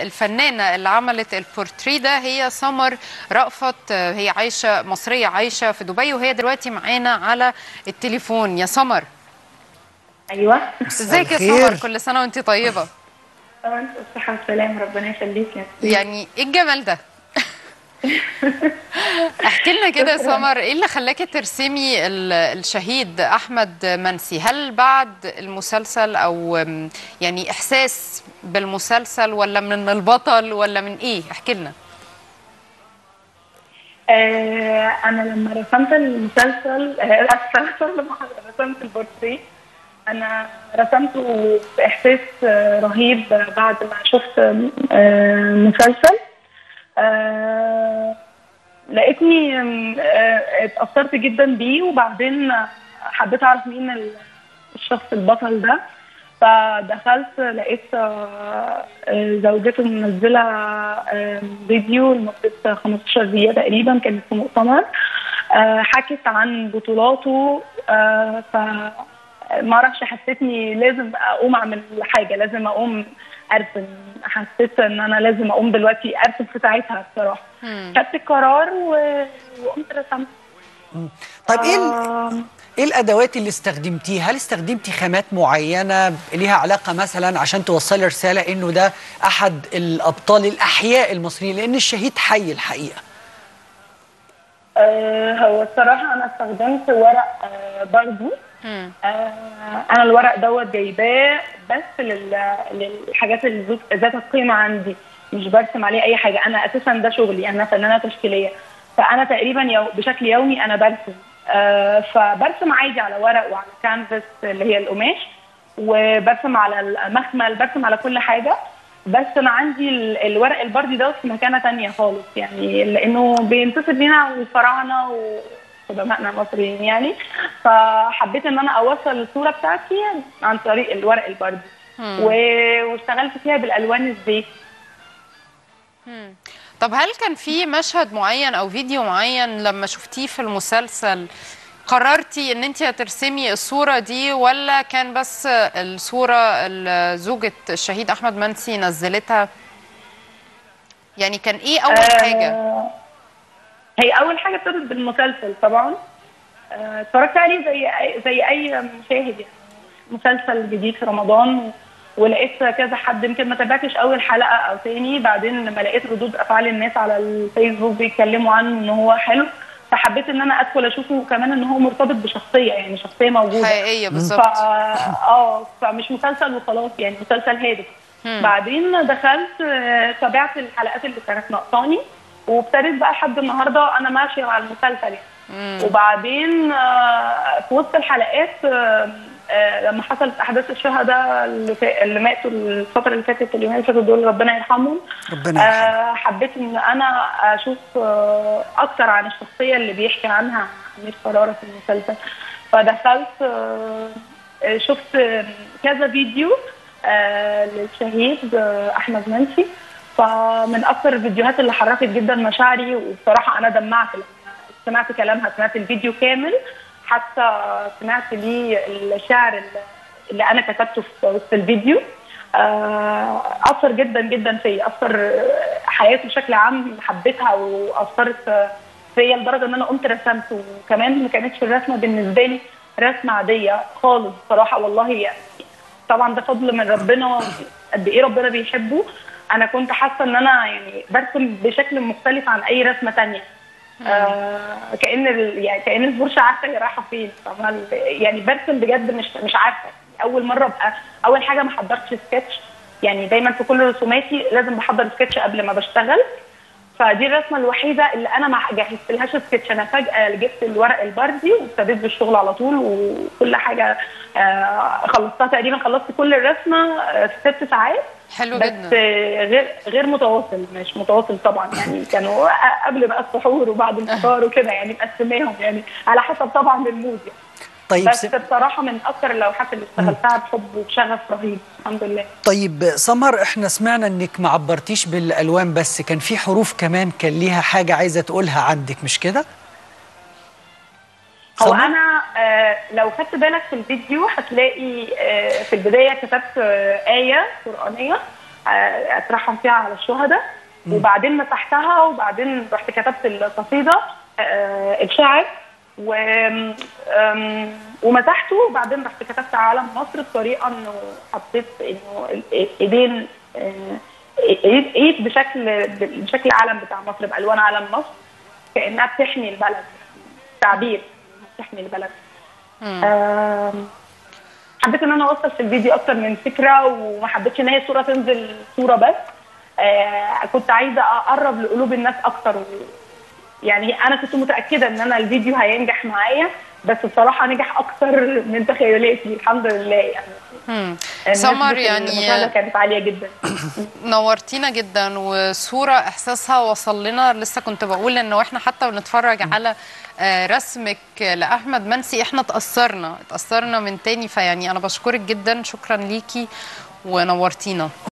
الفنانه اللي عملت البورتري ده هي سمر رأفت هي عايشه مصريه عايشه في دبي وهي دلوقتي معانا على التليفون يا سمر ايوه ازيك يا الخير. سمر كل سنه وانت طيبه طبعا الصحة والسلام ربنا يخليك يا سيدي. يعني ايه الجمال ده احكي لنا كده يا شكراً. سمر ايه اللي خلاكي ترسمي ال- الشهيد احمد منسي هل بعد المسلسل او أم، يعني احساس بالمسلسل ولا من البطل ولا من ايه احكي لنا آه انا لما رسمت المسلسل آه أسفة، لما رسمت البورتريه انا رسمته باحساس آه، رهيب بعد ما شفت آه مسلسل آه لقيتني آم، آه اتأثرت جدا بيه وبعدين حبيت اعرف مين ال- الشخص البطل ده فدخلت لقيت آه، آه، زوجته منزله آه، فيديو لمده 15 دقيقه تقريبا كانت في مؤتمر آه، حكت عن بطولاته آه، ف ما اعرفش حسيتني لازم اقوم اعمل حاجه لازم اقوم ارسم حسيت ان انا لازم اقوم دلوقتي ارسم في ساعتها بصراحه خدت القرار و- وقمت رسمت طيب ايه ال- آه، ايه الادوات اللي استخدمتيها هل استخدمتي خامات معينه ليها علاقه مثلا عشان توصلي رساله انه ده احد الابطال الاحياء المصريين لان الشهيد حي الحقيقه آه، هو الصراحة أنا استخدمت ورق آه، برضو مم. آه، أنا الورق دوت جايباه بس لل- للحاجات اللي ذات- ذات القيمة عندي مش برسم عليه أي حاجة أنا أساسا ده شغلي أنا فنانة تشكيلية فأنا تقريبا يو بشكل يومي أنا برسم آه، فبرسم عادي على ورق وعلى كانفاس اللي هي القماش وبرسم على المخمل برسم على كل حاجة بس انا عندي ال- الورق البردي دوت في مكانه تانية خالص يعني لانه بينتسب لينا الفراعنه وقدمائنا المصريين يعني فحبيت ان انا اوصل الصوره بتاعتي عن طريق الورق البردي و- واشتغلت فيها بالالوان الزيت طب هل كان في مشهد معين او فيديو معين لما شفتيه في المسلسل قررتي ان انت هترسمي الصوره دي ولا كان بس الصوره اللي زوجة الشهيد احمد منسي نزلتها يعني كان ايه اول حاجه آه، هي اول حاجه ابتدت بالمسلسل طبعا آه، اتفرجت عليه زي أي- زي اي مشاهد يعني مسلسل جديد في رمضان ولقيت كذا حد يمكن ما تابعتش اول حلقه او تاني بعدين لما لقيت ردود افعال الناس على الفيسبوك بيتكلموا عنه ان هو حلو فحبيت ان انا ادخل اشوفه كمان ان هو مرتبط بشخصيه يعني شخصيه موجوده حقيقيه ف بالظبط اه فمش مسلسل وخلاص يعني مسلسل هادف بعدين دخلت آه، تابعت الحلقات اللي كانت ناقصاني وابتديت بقى لحد النهارده انا ماشيه مع المسلسل يعني وبعدين آه، في وسط الحلقات آه، آه، لما حصلت احداث الشهداء اللي, فا- اللي ماتوا الفتره اللي فاتت اليومين اللي فاتوا دول ربنا يرحمهم ربنا يرحمه. آه، حبيت ان انا اشوف آه، اكتر عن الشخصيه اللي بيحكي عنها امير قراره في المسلسل فدخلت آه، آه، شفت آه، كذا فيديو آه، للشهيد آه، احمد منسي فمن اكتر الفيديوهات اللي حركت جدا مشاعري وبصراحه انا دمعت لما سمعت كلامها سمعت الفيديو كامل حتى سمعت ليه الشعر اللي- اللي انا كتبته في وسط الفيديو آه، اثر جدا جدا فيا اثر حياتي بشكل عام حبيتها واثرت فيا لدرجه ان انا قمت رسمت وكمان ما كانتش الرسمه بالنسبه لي رسمه عاديه خالص بصراحه والله يعني طبعا ده فضل من ربنا قد ايه ربنا بيحبه انا كنت حاسه ان انا يعني برسم بشكل مختلف عن اي رسمه تانية آه كان ال- يعني كان البرشة عارفه هي رايحه فين فاهمة ال- يعني برسم بجد مش مش عارفه اول مره ابقى اول حاجه ما حضرتش سكتش يعني دايما في كل رسوماتي لازم بحضر سكتش قبل ما بشتغل فدي الرسمه الوحيده اللي انا ما جهزت لهاش سكتش انا فجاه جبت الورق البردي وابتديت بالشغل على طول وكل حاجه آه خلصتها تقريبا خلصت كل الرسمه آه في ست ساعات حلو بس جدا آه، غير غير متواصل مش متواصل طبعا يعني كانوا قبل بقى السحور وبعد الفطار وكده يعني مقسماهم يعني على حسب طبعا المود يعني طيب بس س... بصراحه من اكثر اللوحات اللي اشتغلتها بحب وبشغف رهيب الحمد لله طيب سمر احنا سمعنا انك ما عبرتيش بالالوان بس كان في حروف كمان كان ليها حاجه عايزه تقولها عندك مش كده هو سمر؟ انا آه لو خدت بالك في الفيديو هتلاقي آه في البدايه كتبت آه ايه قرانيه آه، اترحم فيها على الشهداء وبعدين مسحتها وبعدين رحت كتبت القصيده آه، الشعر و آم، ومسحته وبعدين رحت كتبت علم مصر بطريقه انه حطيت انه ال- ايدين آه، ايد ايد بشكل بشكل علم بتاع مصر بالوان علم مصر كانها بتحمي البلد تعبير بتحمي البلد آم، حبيت ان انا اوصل في الفيديو اكتر من فكره وما حبيتش ان هي صوره تنزل صوره بس آه كنت عايزه اقرب لقلوب الناس اكتر و... يعني انا كنت متاكده ان انا الفيديو هينجح معايا بس بصراحه نجح اكتر من تخيلاتي الحمد لله يعني مم. الناس سمر بت- المشاهده يعني كانت عاليه جدا نورتينا جدا وصورة احساسها وصل لنا لسه كنت بقول انه احنا حتى بنتفرج على آه، رسمك لاحمد منسي احنا اتاثرنا اتاثرنا من تاني فيعني انا بشكرك جدا شكرا ليكي ونورتينا